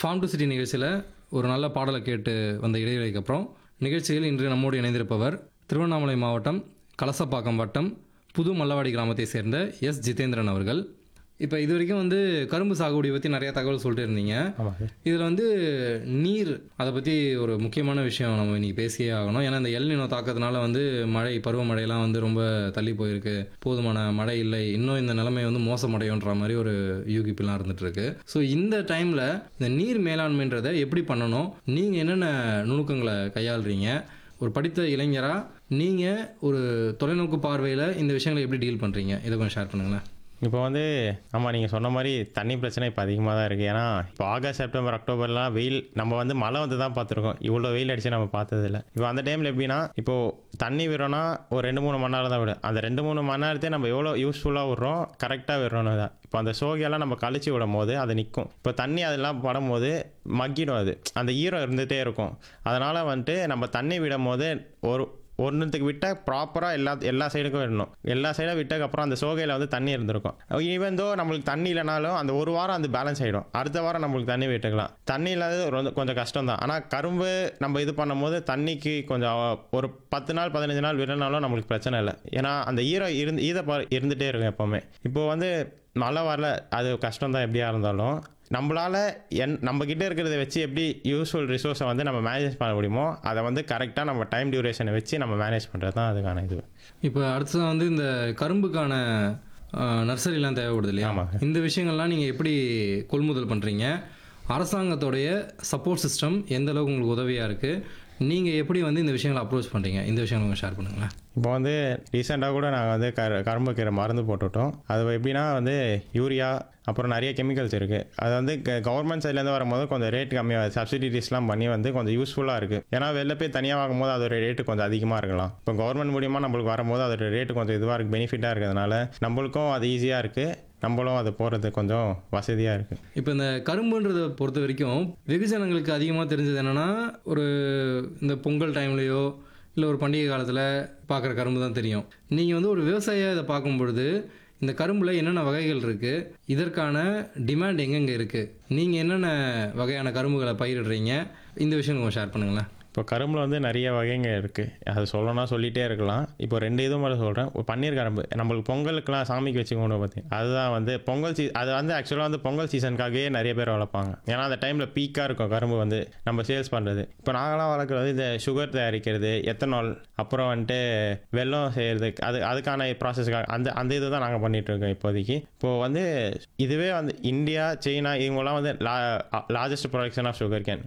Form to city நிகழ்ச்சியில் ஒரு நல்ல பாடலை கேட்டு வந்த இடைவெளிக்கு அப்புறம் நிகழ்ச்சியில் இன்று நம்மோடு இணைந்திருப்பவர் திருவண்ணாமலை மாவட்டம் கலசப்பாக்கம் வட்டம் புது மல்லவாடி கிராமத்தை சேர்ந்த எஸ் ஜிதேந்திரன் அவர்கள் இப்போ இது வரைக்கும் வந்து கரும்பு சாகுபடி பற்றி நிறைய தகவல் சொல்லிட்டு இருந்தீங்க ஆமாம் சார் இதில் வந்து நீர் அதை பற்றி ஒரு முக்கியமான விஷயம் நம்ம இன்னைக்கு பேசியே ஆகணும் ஏன்னா இந்த எல்நினோ தாக்கத்தினால வந்து மழை பருவமழையெல்லாம் வந்து ரொம்ப தள்ளி போயிருக்கு போதுமான மழை இல்லை இன்னும் இந்த நிலைமை வந்து மோசமடையுன்ற மாதிரி ஒரு யூகிப்பெல்லாம் இருந்துட்டு இருக்கு ஸோ இந்த டைமில் இந்த நீர் மேலாண்மைன்றதை எப்படி பண்ணணும் நீங்கள் என்னென்ன நுணுக்கங்களை கையாளுறீங்க ஒரு படித்த இளைஞராக நீங்கள் ஒரு தொலைநோக்கு பார்வையில் இந்த விஷயங்களை எப்படி டீல் பண்ணுறீங்க இதை கொஞ்சம் ஷேர் பண்ணுங்களேன் இப்போ வந்து ஆமாம் நீங்கள் சொன்ன மாதிரி தண்ணி பிரச்சனை இப்போ அதிகமாக தான் இருக்குது ஏன்னா இப்போ ஆகஸ்ட் செப்டம்பர் அக்டோபர்லாம் வெயில் நம்ம வந்து மழை வந்து தான் பார்த்துருக்கோம் இவ்வளோ வெயில் அடிச்சு நம்ம பார்த்ததில்ல இப்போ அந்த டைமில் எப்படின்னா இப்போது தண்ணி விடுறோன்னா ஒரு ரெண்டு மூணு மணி நேரம் தான் விடும் அந்த ரெண்டு மூணு மணி நேரத்தையே நம்ம எவ்வளோ யூஸ்ஃபுல்லாக விடுறோம் கரெக்டாக விடுறோன்னு தான் இப்போ அந்த சோகையெல்லாம் நம்ம கழிச்சு விடும் போது அது நிற்கும் இப்போ தண்ணி அதெல்லாம் படும்போது மக்கிடும் அது அந்த ஈரம் இருந்துகிட்டே இருக்கும் அதனால் வந்துட்டு நம்ம தண்ணி விடும் போது ஒரு ஒன்றுத்துக்கு விட்டால் ப்ராப்பராக எல்லா எல்லா சைடுக்கும் விடணும் எல்லா சைடும் விட்டதுக்கப்புறம் அந்த சோகையில் வந்து தண்ணி இருந்திருக்கும் ஈவன் தோ நம்மளுக்கு தண்ணி இல்லைனாலும் அந்த ஒரு வாரம் அந்த பேலன்ஸ் ஆகிடும் அடுத்த வாரம் நம்மளுக்கு தண்ணி விட்டுக்கலாம் தண்ணி இல்லாதது ரொம்ப கொஞ்சம் கஷ்டம் தான் ஆனால் கரும்பு நம்ம இது பண்ணும்போது தண்ணிக்கு கொஞ்சம் ஒரு பத்து நாள் பதினஞ்சு நாள் விடனாலும் நம்மளுக்கு பிரச்சனை இல்லை ஏன்னா அந்த ஈரம் இருந்து ஈத இருந்துகிட்டே இருக்கும் எப்போவுமே இப்போ வந்து மழை வரல அது கஷ்டம் தான் எப்படியா இருந்தாலும் நம்மளால் என் நம்ம கிட்ட இருக்கிறத வச்சு எப்படி யூஸ்ஃபுல் ரிசோர்ஸை வந்து நம்ம மேனேஜ் பண்ண முடியுமோ அதை வந்து கரெக்டாக நம்ம டைம் டியூரேஷனை வச்சு நம்ம மேனேஜ் பண்ணுறது தான் அதுக்கான இது இப்போ அடுத்ததான் வந்து இந்த கரும்புக்கான நர்சரிலாம் தேவைப்படுது இல்லையா ஆமாங்க. இந்த விஷயங்கள்லாம் நீங்கள் எப்படி கொள்முதல் பண்ணுறீங்க அரசாங்கத்தோடைய சப்போர்ட் சிஸ்டம் எந்த அளவுக்கு உங்களுக்கு உதவியாக இருக்குது நீங்கள் எப்படி வந்து இந்த விஷயங்களை அப்ரோச் பண்ணுறீங்க இந்த விஷயங்களை கொஞ்சம் ஷேர் பண்ணுங்களேன் இப்போ வந்து ரீசெண்டாக கூட நாங்கள் வந்து கரு கரும்பு கீரை மருந்து போட்டுவிட்டோம் அது எப்படின்னா வந்து யூரியா அப்புறம் நிறைய கெமிக்கல்ஸ் இருக்குது அது வந்து கவர்மெண்ட் சைட்லேருந்து வரும்போது கொஞ்சம் ரேட் கம்மியாக சப்சிடிஸ்லாம் பண்ணி வந்து கொஞ்சம் யூஸ்ஃபுல்லாக இருக்குது ஏன்னா வெளில போய் தனியாக வாங்கும்போது அதோட ரேட்டு கொஞ்சம் அதிகமாக இருக்கலாம் இப்போ கவர்மெண்ட் மூலியமாக நம்மளுக்கு வரும்போது அதோட ரேட்டு கொஞ்சம் இதுவாக இருக்குது பெனிஃபிட்டாக இருக்கிறதுனால நம்மளுக்கும் அது ஈஸியாக இருக்குது நம்மளும் அது போகிறது கொஞ்சம் வசதியாக இருக்குது இப்போ இந்த கரும்புன்றதை பொறுத்த வரைக்கும் வெகுஜனங்களுக்கு அதிகமாக தெரிஞ்சது என்னென்னா ஒரு இந்த பொங்கல் டைம்லேயோ இல்லை ஒரு பண்டிகை காலத்தில் பார்க்குற கரும்பு தான் தெரியும் நீங்கள் வந்து ஒரு விவசாயியாக இதை பார்க்கும் பொழுது இந்த கரும்பில் என்னென்ன வகைகள் இருக்குது இதற்கான டிமாண்ட் எங்கெங்கே இருக்குது நீங்கள் என்னென்ன வகையான கரும்புகளை பயிரிடுறீங்க இந்த விஷயம் கொஞ்சம் ஷேர் பண்ணுங்களேன் இப்போ கரும்பில் வந்து நிறைய வகைங்க இருக்குது அது சொல்லணும்னா சொல்லிகிட்டே இருக்கலாம் இப்போ ரெண்டு இதுவும் மட்டும் சொல்கிறேன் ஒரு பன்னீர் கரும்பு நம்மளுக்கு பொங்கலுக்குலாம் சாமிக்கு வச்சுக்கணும் பார்த்தீங்க அதுதான் வந்து பொங்கல் சீ அது வந்து ஆக்சுவலாக வந்து பொங்கல் சீசனுக்காகவே நிறைய பேர் வளர்ப்பாங்க ஏன்னா அந்த டைமில் பீக்காக இருக்கும் கரும்பு வந்து நம்ம சேல்ஸ் பண்ணுறது இப்போ நாங்களாம் வளர்க்குறது இந்த சுகர் தயாரிக்கிறது எத்தனால் அப்புறம் வந்துட்டு வெல்லம் செய்கிறது அது அதுக்கான ப்ராசஸ்க்காக அந்த அந்த இது தான் நாங்கள் பண்ணிகிட்ருக்கோம் இப்போதைக்கு இப்போது வந்து இதுவே வந்து இந்தியா சைனா இவங்கெல்லாம் வந்து லா largest production of sugar cane